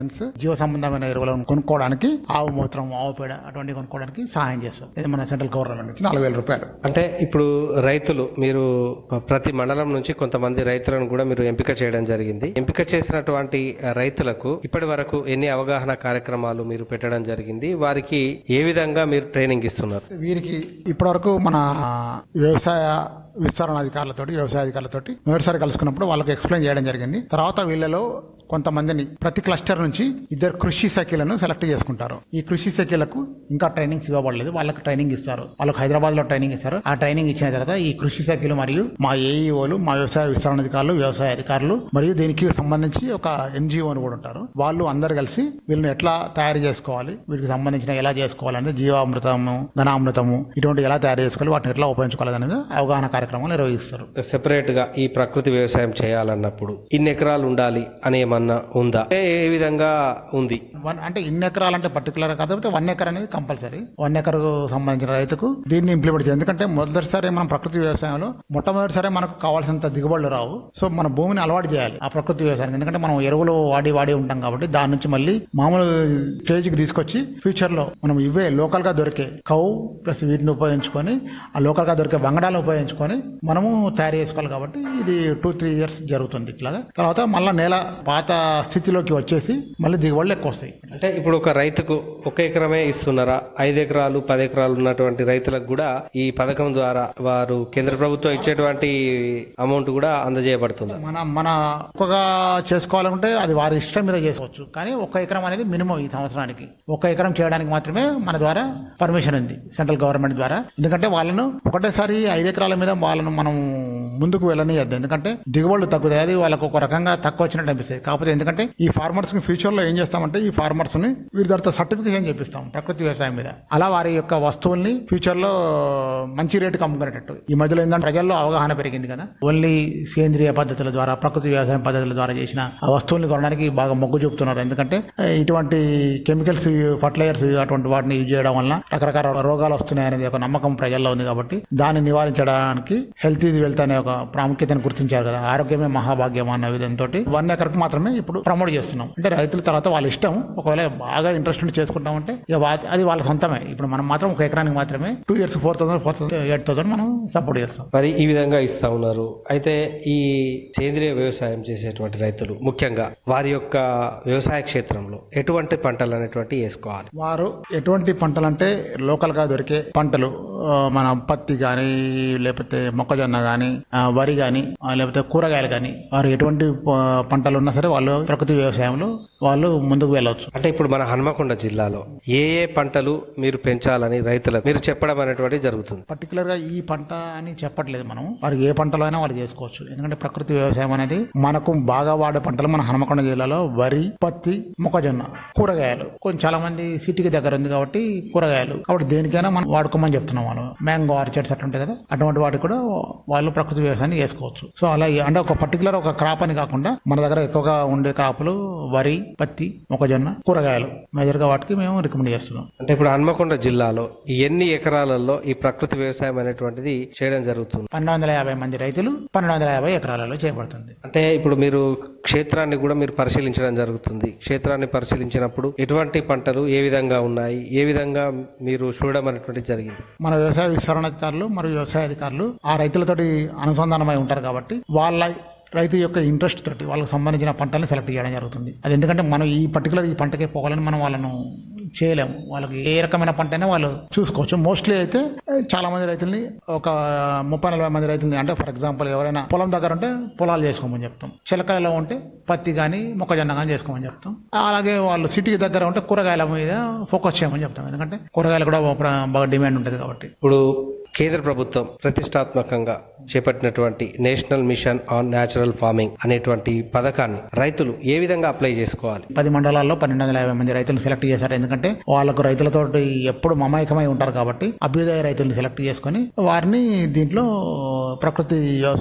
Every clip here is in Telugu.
జీవ సంబంధమైన ఎరువులను కొనుక్కోవడానికి ఆవు మూత్రం ఆవు పేడ అటువంటి కొనుక్కోవడానికి సహాయం చేస్తాం ఇది మన సెంట్రల్ గవర్నమెంట్ నుంచి నాలుగు వేల రూపాయలు అంటే ఇప్పుడు రైతులు మీరు ప్రతి మండలం నుంచి కొంతమంది రైతులను కూడా మీరు ఎంపిక చేయడం జరిగింది ఎంపిక చేసినటువంటి రైతులకు ఇప్పటి వరకు ఎన్ని అవగాహన కార్యక్రమాలు మీరు పెట్టడం జరిగింది వారికి ఏ విధంగా మీరు ట్రైనింగ్ ఇస్తున్నారు వీరికి ఇప్పటివరకు మన వ్యవసాయ విస్తరణ అధికారులతోటి వ్యవసాయ అధికారులతోటి మొదటిసారి కలుసుకున్నప్పుడు వాళ్ళకి ఎక్స్ప్లెయిన్ చేయడం జరిగింది తర్వాత వీళ్ళలో కొంతమందిని ప్రతి క్లస్టర్ నుంచి ఇద్దరు కృషి సఖీలను సెలెక్ట్ చేసుకుంటారు ఈ కృషి సఖీలకు ఇంకా ట్రైనింగ్స్ ఇవ్వబడలేదు వాళ్ళకి ట్రైనింగ్ ఇస్తారు వాళ్ళకి హైదరాబాద్ లో ట్రైనింగ్ ఇస్తారు ఆ ట్రైనింగ్ ఇచ్చిన తర్వాత ఈ కృషి సఖీలు మరియు మా ఏఈఓలు మా వ్యవసాయ విస్తరణ అధికారులు వ్యవసాయ అధికారులు మరియు దీనికి సంబంధించి ఒక ఎన్జిఓని కూడా ఉంటారు వాళ్ళు అందరు కలిసి వీళ్ళని ఎట్లా తయారు చేసుకోవాలి వీటికి సంబంధించిన ఎలా చేసుకోవాలంటే జీవామృతము ఘనామృతము ఇటువంటి ఎలా తయారు చేసుకోవాలి వాటిని ఎట్లా ఉపయోగించుకోవాలి అనేది అవగాహన కార్యక్రమాలు నిర్వహిస్తారు సెపరేట్ గా ఈ ప్రకృతి వ్యవసాయం చేయాలన్నప్పుడు ఇన్ని ఎకరాలు ఉండాలి అని ఏమన్నా ఉందా ఏ ఏ విధంగా ఉంది వన్ అంటే ఇన్ని ఎకరాలు అంటే పర్టికులర్ కాకపోతే వన్ ఎకర్ అనేది కంపల్సరీ వన్ ఎకర్ సంబంధించిన రైతుకు దీన్ని ఇంప్లిమెంట్ చేయాలి ఎందుకంటే మొదటిసారి మనం ప్రకృతి వ్యవసాయంలో మొట్టమొదటిసారి మనకు కావాల్సినంత దిగుబడులు రావు సో మన భూమిని అలవాటు చేయాలి ఆ ప్రకృతి వ్యవసాయానికి ఎందుకంటే మనం ఎరువులు వాడి వాడి ఉంటాం కాబట్టి దాని నుంచి మళ్ళీ మామూలు స్టేజ్ కి తీసుకొచ్చి ఫ్యూచర్ లో మనం ఇవే లోకల్ గా దొరికే కౌ ప్లస్ వీటిని ఉపయోగించుకొని ఆ లోకల్ గా దొరికే బంగడాలను ఉపయోగించుకొని మనము తయారు చేసుకోవాలి కాబట్టి ఇది టూ త్రీ ఇయర్స్ జరుగుతుంది ఇట్లాగా తర్వాత మళ్ళీ నేల పాత స్థితిలోకి వచ్చేసి మళ్ళీ దిగుబడులు ఎక్కువ వస్తాయి అంటే ఇప్పుడు ఒక రైతుకు ఒక ఎకరమే ఇస్తున్నారా ఐదు ఎకరాలు పది ఎకరాలు ఉన్నటువంటి రైతులకు కూడా ఈ పథకం ద్వారా వారు కేంద్ర ప్రభుత్వం ఇచ్చేటువంటి అమౌంట్ కూడా అందజేయబడుతుంది మన మన ఒక్కగా చేసుకోవాలంటే అది వారి ఇష్టం మీద చేసుకోవచ్చు కానీ ఒక్క ఎకరం అనేది మినిమం ఈ సంవత్సరానికి ఒక్క ఎకరం చేయడానికి మాత్రమే మన ద్వారా పర్మిషన్ ఉంది సెంట్రల్ గవర్నమెంట్ ద్వారా ఎందుకంటే వాళ్ళను ఒకటేసారి ఐదు ఎకరాల మీద వాళ్ళను మనం ముందుకు వెళ్ళనియద్దు ఎందుకంటే దిగుబడులు తగ్గుతాయి అది వాళ్ళకు ఒక రకంగా తక్కువ వచ్చినట్టు అనిపిస్తుంది కాకపోతే ఎందుకంటే ఈ ఫార్మర్స్ ని ఫ్యూచర్ లో ఏం చేస్తామంటే ఈ ఫార్మర్స్ ని వీరి తర్వాత సర్టిఫికేషన్ చేపిస్తాం ప్రకృతి వ్యవసాయం మీద అలా వారి యొక్క వస్తువుల్ని ఫ్యూచర్ లో మంచి రేటుకి అమ్ముకునేటట్టు ఈ మధ్యలో ఏంటంటే ప్రజల్లో అవగాహన పెరిగింది కదా ఓన్లీ సేంద్రియ పద్ధతుల ద్వారా ప్రకృతి వ్యవసాయం పద్ధతుల ద్వారా చేసిన ఆ వస్తువుల్ని కొనడానికి బాగా మొగ్గు చూపుతున్నారు ఎందుకంటే ఆ, ఇటువంటి కెమికల్స్ ఫర్టిలైజర్స్ అటువంటి వాటిని యూజ్ చేయడం వలన రకరకాల రోగాలు వస్తున్నాయి అనేది ఒక నమ్మకం ప్రజల్లో ఉంది కాబట్టి దాన్ని నివారించడానికి హెల్త్ ఈజ్ వెల్త్ అనే ఒక ప్రాముఖ్యతను గుర్తించారు కదా ఆరోగ్యమే మహాభాగ్యం అన్న విధంతో వన్ ఎకర్కి మాత్రమే ఇప్పుడు ప్రమోట్ చేస్తున్నాం అంటే రైతుల తర్వాత వాళ్ళ ఇష్టం ఒకవేళ బాగా ఇంట్రెస్ట్ ఉండి చేసుకుంటామంటే ఇక వా- అది వాళ్ళ సొంతమే ఇప్పుడు మనం మాత్రం ఒక ఎకరానికి మాత్రమే two years four thousand four thousand eight thousand మనం సపోర్ట్ చేస్తాం మరి ఈ విధంగా ఇస్తా ఉన్నారు అయితే ఈ సేంద్రియ వ్యవసాయం చేసేటువంటి రైతులు ముఖ్యంగా వారి యొక్క వ్యవసాయ క్షేత్రంలో ఎటువంటి పంటలు అనేటువంటి వేసుకోవాలి వారు ఎటువంటి పంటలు అంటే లోకల్ గా దొరికే పంటలు ఆ, మన పత్తి కానీ లేకపోతే మొక్కజొన్న కానీ వరి కానీ లేకపోతే కూరగాయలు కానీ వారు ఎటువంటి ప- పంటలు ఉన్నా సరే వాళ్ళు ప్రకృతి వ్యవసాయంలో వాళ్ళు ముందుకు వెళ్ళవచ్చు అంటే ఇప్పుడు మన హన్మకొండ జిల్లాలో ఏ ఏ పంటలు మీరు పెంచాలని రైతులకు మీరు చెప్పడం అనేటువంటిది జరుగుతుంది పర్టికులర్ గా ఈ పంట అని చెప్పట్లేదు మనం వారికి ఏ పంటలో అయినా వాళ్ళు చేసుకోవచ్చు ఎందుకంటే ప్రకృతి వ్యవసాయం అనేది మనకు బాగా వాడే పంటలు మన హనుమకొండ జిల్లాలో వరి పత్తి మొక్కజొన్న కూరగాయలు కొంచెం చాలా మంది సిటీకి దగ్గర ఉంది కాబట్టి కూరగాయలు కాబట్టి దేనికైనా మనం వాడుకోమని చెప్తున్నాం మనం మ్యాంగో ఆర్చర్డ్స్ అట్లా ఉంటాయి కదా అటువంటి వాటికి కూడా వాళ్ళు ప్రకృతి వ్యవసాయాన్ని చేసుకోవచ్చు సో అలా ఈ- అంటే ఒక పర్టికులర్ ఒక క్రాప్ అని కాకుండా మన దగ్గర ఎక్కువగా ఉండే క్రాపులు వరి పత్తి మొక్కజొన్న కూరగాయలు మేజర్ గా వాటికి మేము రికమెండ్ చేస్తున్నాం అంటే ఇప్పుడు హన్మకొండ జిల్లాలో ఎన్ని ఎకరాలలో ఈ ప్రకృతి వ్యవసాయం అనేటువంటిది చేయడం జరుగుతుంది పన్నెండు వందల యాభై మంది రైతులు పన్నెండు వందల యాభై ఎకరాలలో చేయబడుతుంది అంటే ఇప్పుడు మీరు క్షేత్రాన్ని కూడా మీరు పరిశీలించడం జరుగుతుంది క్షేత్రాన్ని పరిశీలించినప్పుడు ఎటువంటి పంటలు ఏ విధంగా ఉన్నాయి ఏ విధంగా మీరు చూడడం అనేటువంటిది జరిగింది మన వ్యవసాయ విస్తరణాధికారులు మరియు వ్యవసాయ అధికారులు ఆ రైతులతోటి అనుసంధానమై ఉంటారు కాబట్టి వాళ్ళ రైతు యొక్క ఇంట్రెస్ట్ తోటి వాళ్ళకి సంబంధించిన పంటల్ని సెలెక్ట్ చేయడం జరుగుతుంది అది ఎందుకంటే మనం ఈ పర్టికులర్ ఈ పంటకే పోవాలని మనం వాళ్ళను చేయలేము వాళ్ళకి ఏ రకమైన పంట అయినా వాళ్ళు చూసుకోవచ్చు మోస్ట్లీ అయితే ఏ, చాలా మంది రైతుల్ని ఒక ముప్పై నలభై మంది రైతుల్ని అంటే ఫర్ ఎగ్జాంపుల్ ఎవరైనా పొలం దగ్గర ఉంటే పొలాలు చేసుకోమని చెప్తాం చిలకలలో ఉంటే పత్తి కానీ మొక్కజొన్న కానీ చేసుకోమని చెప్తాం అలాగే వాళ్ళు సిటీకి దగ్గర ఉంటే కూరగాయల మీద ఫోకస్ చేయమని చెప్తాం ఎందుకంటే కూరగాయలు కూడా ఒక బాగా డిమాండ్ ఉంటుంది కాబట్టి ఇప్పుడు కేంద్ర ప్రభుత్వం ప్రతిష్టాత్మకంగా చేపట్టినటువంటి National Mission on Natural Farming అనేటువంటి పథకాన్ని రైతులు ఏ విధంగా అప్లై చేసుకోవాలి పది మండలాల్లో పన్నెండు వందల యాభై మంది రైతులు సెలెక్ట్ చేశారు ఎందుకంటే వాళ్ళకు రైతులతో ఎప్పుడు మమాయకమై ఉంటారు కాబట్టి అభ్యుదయ రైతుల్ని సెలెక్ట్ చేసుకొని వారిని దీంట్లో ప్రకృతి వ్యవసాయంలో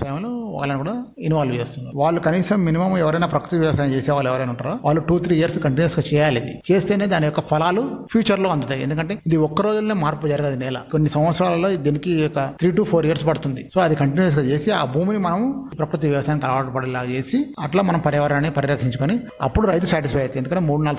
వాళ్ళని కూడా ఇన్వాల్వ్ చేస్తున్నారు వాళ్ళు కనీసం మినిమం ఎవరైనా ప్రకృతి వ్యవసాయం చేసే వాళ్ళు ఎవరైనా ఉంటారో వాళ్ళు టూ త్రీ ఇయర్స్ కంటిన్యూస్ గా చేయాలి ఇది చేస్తేనే దాని యొక్క ఫలాలు ఫ్యూచర్ లో అందుతాయి ఎందుకంటే ఇది ఒక్క రోజుల్లో మార్పు జరగదు నేల కొన్ని సంవత్సరాలలో దీనికి ఒక త్రీ టు ఫోర్ ఇయర్స్ పడుతుంది సో అది కంటిన్యూస్ గా చేసి ఆ భూమిని మనం ప్రకృతి వ్యవసాయానికి అలవాటు పడేలా చేసి అట్లా మనం పర్యావరణాన్ని పరిరక్షించుకొని అప్పుడు రైతు సాటిస్ఫై అవుతుంది ఎందుకంటే మూడు నాలుగు